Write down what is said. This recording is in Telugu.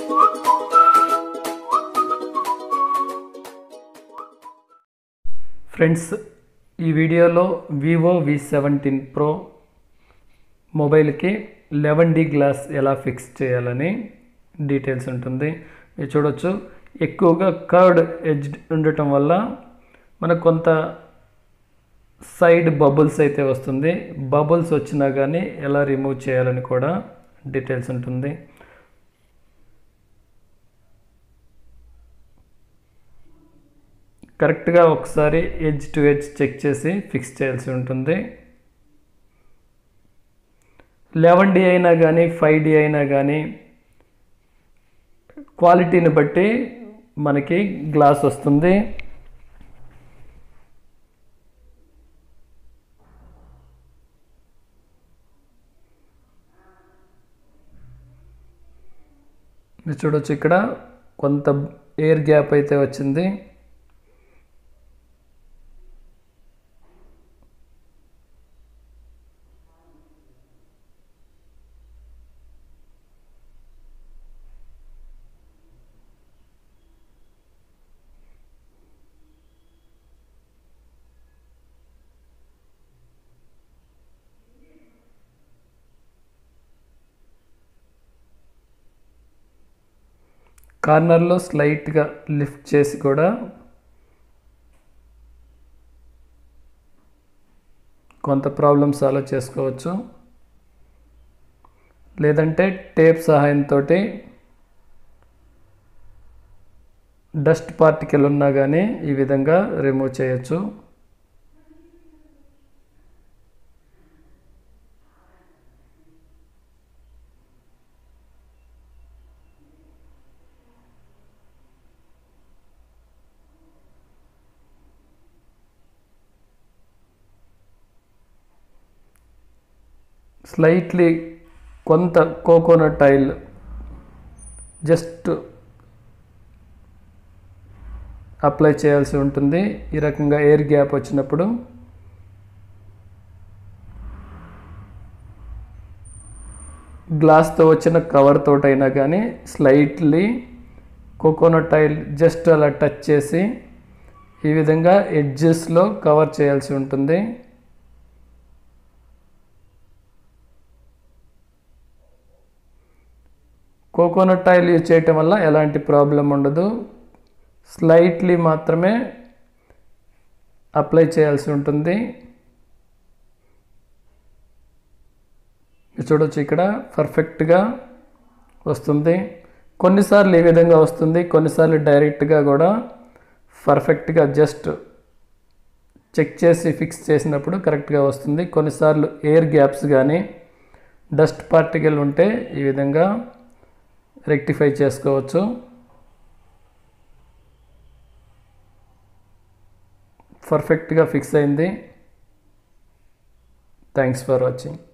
ఫ్రెండ్స్ ఈ వీడియోలో వివో వి సెవెంటీన్ ప్రో మొబైల్కి లెవెన్ డి గ్లాస్ ఎలా ఫిక్స్ చేయాలని డీటెయిల్స్ ఉంటుంది మీరు చూడొచ్చు ఎక్కువగా కర్డ్ ఎడ్జ్ ఉండటం వల్ల మనకు కొంత సైడ్ బబుల్స్ అయితే వస్తుంది బబుల్స్ వచ్చినా కానీ ఎలా రిమూవ్ చేయాలని కూడా డీటెయిల్స్ ఉంటుంది కరెక్ట్గా ఒకసారి ఎడ్జ్ టు ఎడ్జ్ చెక్ చేసి ఫిక్స్ చేయాల్సి ఉంటుంది లెవెన్ డి అయినా కానీ ఫైవ్ డి అయినా కానీ క్వాలిటీని బట్టి మనకి గ్లాస్ వస్తుంది మీరు చూడొచ్చు ఇక్కడ కొంత ఎయిర్ గ్యాప్ అయితే వచ్చింది కార్నర్లో స్లైట్గా లిఫ్ట్ చేసి కూడా కొంత ప్రాబ్లమ్ సాల్వ్ చేసుకోవచ్చు లేదంటే టేప్ సహాయంతో డస్ట్ పార్టికల్ ఉన్నా కానీ ఈ విధంగా రిమూవ్ చేయొచ్చు స్లైట్లీ కొంత కోకోనట్ ఆయిల్ జస్ట్ అప్లై చేయాల్సి ఉంటుంది ఈ రకంగా ఎయిర్ గ్యాప్ వచ్చినప్పుడు గ్లాస్తో వచ్చిన కవర్ తోటైనా కానీ స్లైట్లీ కోకోనట్ ఆయిల్ జస్ట్ అలా టచ్ చేసి ఈ విధంగా ఎడ్జెస్లో కవర్ చేయాల్సి ఉంటుంది కోకోనట్ ఆయిల్ యూజ్ చేయటం వల్ల ఎలాంటి ప్రాబ్లం ఉండదు స్లైట్లీ మాత్రమే అప్లై చేయాల్సి ఉంటుంది చూడొచ్చు ఇక్కడ పర్ఫెక్ట్గా వస్తుంది కొన్నిసార్లు ఈ విధంగా వస్తుంది కొన్నిసార్లు డైరెక్ట్గా కూడా పర్ఫెక్ట్గా జస్ట్ చెక్ చేసి ఫిక్స్ చేసినప్పుడు కరెక్ట్గా వస్తుంది కొన్నిసార్లు ఎయిర్ గ్యాప్స్ కానీ డస్ట్ పార్టికల్ ఉంటే ఈ విధంగా రెక్టిఫై చేసుకోవచ్చు పర్ఫెక్ట్గా ఫిక్స్ అయింది థ్యాంక్స్ ఫర్ వాచింగ్